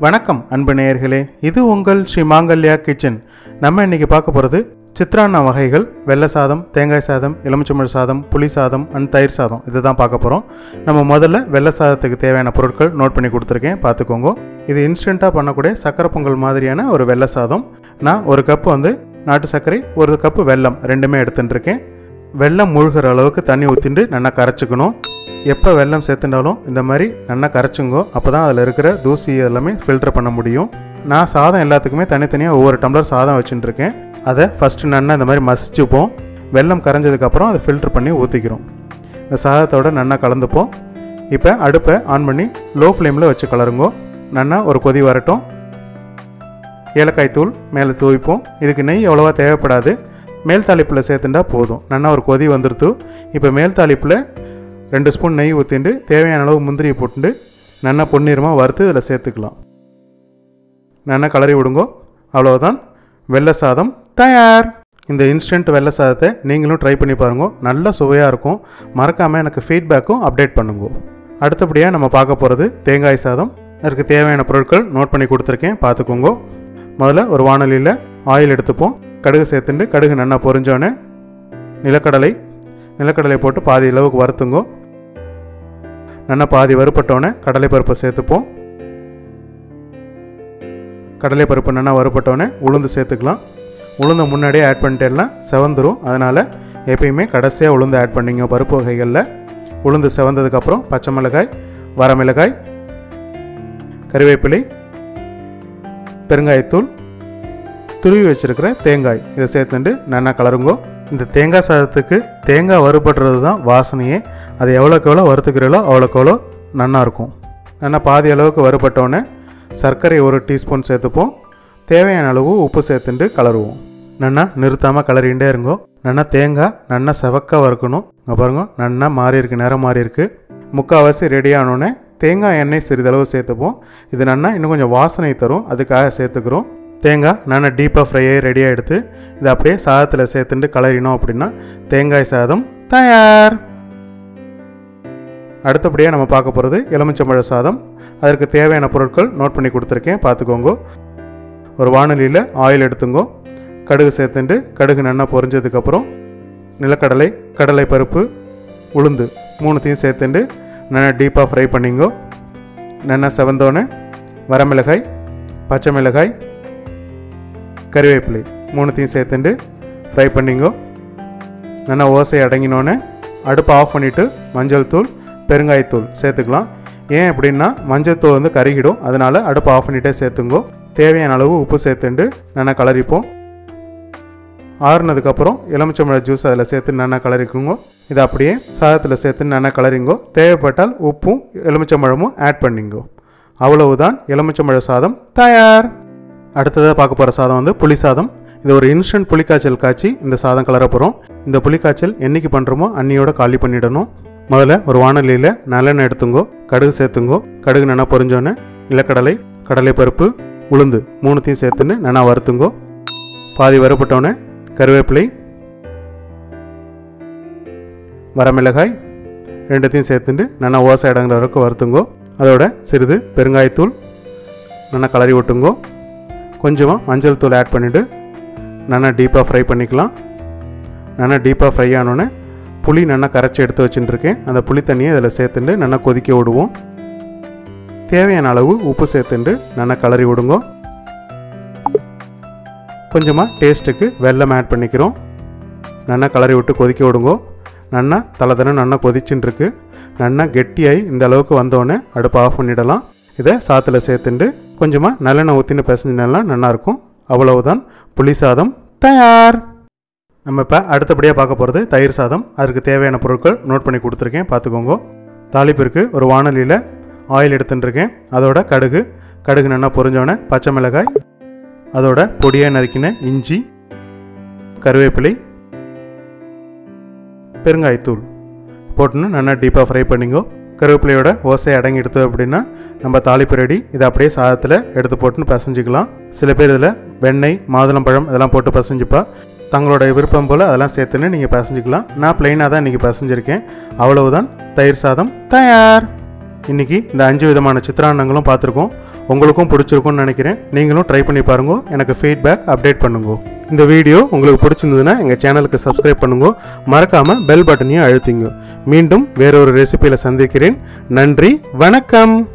வணக்கம் அன்பு நேயர்களே இது உங்கள் ஸ்ரீ மாங்கல்யா கிச்சன் நம்ம இன்னைக்கு பார்க்க போகிறது சித்ராண்ணா வகைகள் வெள்ளை சாதம் தேங்காய் சாதம் எலுமிச்சம்பழ சாதம் புளி சாதம் அண்ட் தயிர் சாதம் இதுதான் பார்க்க போகிறோம் நம்ம முதல்ல வெள்ளை சாதத்துக்கு தேவையான பொருட்கள் நோட் பண்ணி கொடுத்துருக்கேன் பார்த்துக்கோங்க இது இன்ஸ்டண்ட்டாக பண்ணக்கூடிய சக்கரை பொங்கல் மாதிரியான ஒரு வெள்ளை சாதம் நான் ஒரு கப்பு வந்து நாட்டு சர்க்கரை ஒரு கப்பு வெல்லம் ரெண்டுமே எடுத்துட்டு இருக்கேன் வெல்லம் மூழ்கிற அளவுக்கு தண்ணி ஊற்றிட்டு நல்லா கரைச்சிக்கணும் எப்போ வெல்லம் சேர்த்துட்டாலும் இந்த மாதிரி நல்லா கரைச்சுங்கோ அப்போ தான் அதில் இருக்கிற தூசி எல்லாமே ஃபில்டர் பண்ண முடியும் நான் சாதம் எல்லாத்துக்குமே தனித்தனியாக ஒவ்வொரு டம்ளர் சாதம் வச்சுட்டு இருக்கேன் அதை ஃபஸ்ட்டு நல்லா இந்த மாதிரி மசிச்சுப்போம் வெல்லம் கரைஞ்சதுக்கப்புறம் அதை ஃபில்டர் பண்ணி ஊற்றிக்கிறோம் இந்த சாதத்தோட நல்லா கலந்துப்போம் இப்போ அடுப்பை ஆன் பண்ணி லோ ஃப்ளேமில் வச்சு கலருங்கோ நல்லா ஒரு கொதி வரட்டும் ஏலக்காய் தூள் மேலே தூவிப்போம் இதுக்கு நெய் அவ்வளோவா தேவைப்படாது மேல் தாளிப்பில் சேர்த்துட்டா போதும் நல்லா ஒரு கொதி வந்துடுத்து இப்போ மேல் தாளிப்பில் ரெண்டு ஸ்பூன் நெய் ஊற்றிண்டு தேவையான அளவு முந்திரியை போட்டுண்டு நல்லா பொன்னிறமாக வறுத்து இதில் சேர்த்துக்கலாம் நல்லா கலரி விடுங்கோ அவ்வளோதான் வெள்ளை சாதம் தயார் இந்த இன்ஸ்டன்ட் வெள்ளை சாதத்தை நீங்களும் ட்ரை பண்ணி பாருங்க நல்ல சுவையாக இருக்கும் மறக்காமல் எனக்கு ஃபீட்பேக்கும் அப்டேட் பண்ணுங்க அடுத்தபடியாக நம்ம பார்க்க போகிறது தேங்காய் சாதம் அதுக்கு தேவையான பொருட்கள் நோட் பண்ணி கொடுத்துருக்கேன் பார்த்துக்கோங்க முதல்ல ஒரு வானொலியில் ஆயில் எடுத்துப்போம் கடுகு சேர்த்துட்டு கடுகு நல்லா பொரிஞ்சோடனே நிலக்கடலை நிலக்கடலை போட்டு பாதி அளவுக்கு வறுத்துங்கோ நல்லா பாதி வறுப்பட்டோடனே கடலை பருப்பை சேர்த்துப்போம் கடலை பருப்பு நல்லா வறுப்பட்டோடனே உளுந்து சேர்த்துக்கலாம் உளுந்தை முன்னாடியே ஆட் பண்ணிட்டேன்னா செவந்துரும் அதனால் எப்பயுமே கடைசியாக உளுந்து ஆட் பண்ணிங்க பருப்பு வகைகளில் உளுந்து செவந்ததுக்கப்புறம் பச்சை மிளகாய் வரமிளகாய் கறிவேப்பிலை பெருங்காயத்தூள் துருவி வச்சிருக்கிற தேங்காய் இதை சேர்த்துட்டு நல்லா கலருங்கோ இந்த தேங்காய் சாதத்துக்கு தேங்காய் வறுபடுறது தான் வாசனையே அது எவ்வளோக்கு எவ்வளோ வறுத்துக்கிறீங்களோ அவ்வளோக்கு எவ்வளோ நல்லா இருக்கும் நல்லா பாதி அளவுக்கு வறுபட்டோடனே சர்க்கரை ஒரு டீஸ்பூன் சேர்த்துப்போம் தேவையான அளவு உப்பு சேர்த்துட்டு கலருவோம் நல்லா நிறுத்தாமல் கலரிகிட்டே இருங்கோ நல்லா தேங்காய் நல்லா செவக்க வறுக்கணும் இங்கே பாருங்க நல்லா மாறி இருக்கு நிறம் மாறி இருக்கு முக்கால்வாசி ரெடி ஆனோடனே தேங்காய் எண்ணெய் சிறிதளவு சேர்த்துப்போம் இது நல்லா இன்னும் கொஞ்சம் வாசனை தரும் அதுக்காக சேர்த்துக்கிறோம் தேங்காய் நல்லா டீப்பாக ஃப்ரையே ரெடியாக எடுத்து இதை அப்படியே சாதத்தில் சேர்த்துட்டு கலரினோம் அப்படின்னா தேங்காய் சாதம் தயார் அடுத்தபடியாக நம்ம பார்க்க போகிறது எலுமிச்சம்பழ சாதம் அதற்கு தேவையான பொருட்கள் நோட் பண்ணி கொடுத்துருக்கேன் பார்த்துக்கோங்க ஒரு வானொலியில் ஆயில் எடுத்துங்கோ கடுகு சேர்த்துட்டு கடுகு நல்லா பொரிஞ்சதுக்கப்புறம் நிலக்கடலை கடலை பருப்பு உளுந்து மூணுத்தையும் சேர்த்துட்டு நல்லா டீப்பாக ஃப்ரை பண்ணிங்கோ நல்லா செவந்தோன்னே வரமிளகாய் பச்சை மிளகாய் கறிவேப்பிலை மூணுத்தையும் சேர்த்துட்டு ஃப்ரை பண்ணிங்கோ நல்லா ஓசை அடங்கினோன்னே அடுப்பை ஆஃப் பண்ணிவிட்டு மஞ்சள் தூள் பெருங்காயத்தூள் சேர்த்துக்கலாம் ஏன் அப்படின்னா மஞ்சள் தூள் வந்து கருகிடும் அதனால் அடுப்பை ஆஃப் பண்ணிகிட்டே சேர்த்துங்கோ தேவையான அளவு உப்பு சேர்த்துண்டு நல்லா கலரிப்போம் ஆறுனதுக்கப்புறம் எலுமிச்சம்பழ ஜூஸ் அதில் சேர்த்து நல்லா கலரிக்குங்கோ இதை அப்படியே சாதத்தில் சேர்த்து நல்லா கலரிங்கோ தேவைப்பட்டால் உப்பும் எலுமிச்சம்பழமும் ஆட் பண்ணிங்கோ அவ்வளவுதான் எலுமிச்சம்பழ சாதம் தயார் அடுத்ததாக பார்க்க போகிற சாதம் வந்து புளி சாதம் இது ஒரு இன்ஸ்டன்ட் புளிக்காய்ச்சல் காய்ச்சி இந்த சாதம் கலர போகிறோம் இந்த புளிக்காய்ச்சல் என்னைக்கு பண்ணுறோமோ அன்னியோட காலி பண்ணிடணும் முதல்ல ஒரு வானொலியில் நல்லெண்ணெய் எடுத்துங்கோ கடுகு சேர்த்துங்கோ கடுகு நல்லா பொரிஞ்சோன்னே நிலக்கடலை கடலை பருப்பு உளுந்து மூணுத்தையும் சேர்த்துன்னு நல்லா வறுத்துங்கோ பாதி வறுப்பட்டோன்னே கருவேப்பிலை வரமிளகாய் ரெண்டுத்தையும் சேர்த்துட்டு நல்லா ஓசை இடங்கிற வரைக்கும் வறுத்துங்கோ அதோட சிறிது பெருங்காயத்தூள் நல்லா கலரி விட்டுங்கோ கொஞ்சமாக மஞ்சள் தூள் ஆட் பண்ணிவிட்டு நல்லா டீப்பாக ஃப்ரை பண்ணிக்கலாம் நல்லா டீப்பாக ஃப்ரை ஆனோடனே புளி நல்லா கரைச்சி எடுத்து வச்சுட்டுருக்கேன் அந்த புளி தண்ணியை இதில் சேர்த்துட்டு நல்லா கொதிக்க விடுவோம் தேவையான அளவு உப்பு சேர்த்துட்டு நல்லா கலரி விடுங்கோ கொஞ்சமாக டேஸ்ட்டுக்கு வெல்லம் ஆட் பண்ணிக்கிறோம் நல்லா கலரி விட்டு கொதிக்க விடுங்கோ நல்லா தலை தலை நல்லா கொதிச்சுன்னு இருக்கு நல்லா கெட்டியாகி இந்த அளவுக்கு வந்தோடனே அடுப்பை ஆஃப் பண்ணிடலாம் இதை சாத்தில் சேர்த்துட்டு கொஞ்சமாக நல்லெண்ணெய் ஊற்றின்னு பிசைஞ்சினா நல்லாயிருக்கும் அவ்வளவுதான் புளி சாதம் தயார் நம்ம இப்போ அடுத்தபடியாக பார்க்க போகிறது தயிர் சாதம் அதுக்கு தேவையான பொருட்கள் நோட் பண்ணி கொடுத்துருக்கேன் பார்த்துக்கோங்க தாளிப்பிற்கு ஒரு வானொலியில் ஆயில் எடுத்துட்டுருக்கேன் அதோட கடுகு கடுகு நல்லா பொரிஞ்சோடனே பச்சை மிளகாய் அதோட பொடியாக நறுக்கின இஞ்சி கருவேப்பிலை பெருங்காயத்தூள் போட்டுன்னு நல்லா டீப்பாக ஃப்ரை பண்ணிங்கோ கருவேப்பிலையோட ஓசை அடங்கி எடுத்து அப்படின்னா நம்ம தாளிப்பு ரெடி இதை அப்படியே சாதத்தில் எடுத்து போட்டுன்னு பிசைஞ்சிக்கலாம் சில பேர் இதில் வெண்ணெய் மாதுளம்பழம் இதெல்லாம் போட்டு பிசைஞ்சுப்பா தங்களோட விருப்பம் போல் அதெல்லாம் சேர்த்துன்னு நீங்கள் பிசைஞ்சிக்கலாம் நான் ப்ளைனாக தான் இன்றைக்கி பிசைஞ்சிருக்கேன் அவ்வளவுதான் தயிர் சாதம் தயார் இன்றைக்கி இந்த அஞ்சு விதமான சித்திராண்டங்களும் பார்த்துருக்கோம் உங்களுக்கும் பிடிச்சிருக்கும்னு நினைக்கிறேன் நீங்களும் ட்ரை பண்ணி பாருங்க எனக்கு ஃபீட்பேக் அப்டேட் பண்ணுங்க இந்த வீடியோ உங்களுக்கு பிடிச்சிருந்ததுன்னா எங்கள் சேனலுக்கு சப்ஸ்கிரைப் பண்ணுங்க மறக்காமல் பெல் பட்டனையும் அழுத்திங்க மீண்டும் வேறொரு ரெசிபியில் சந்திக்கிறேன் நன்றி வணக்கம்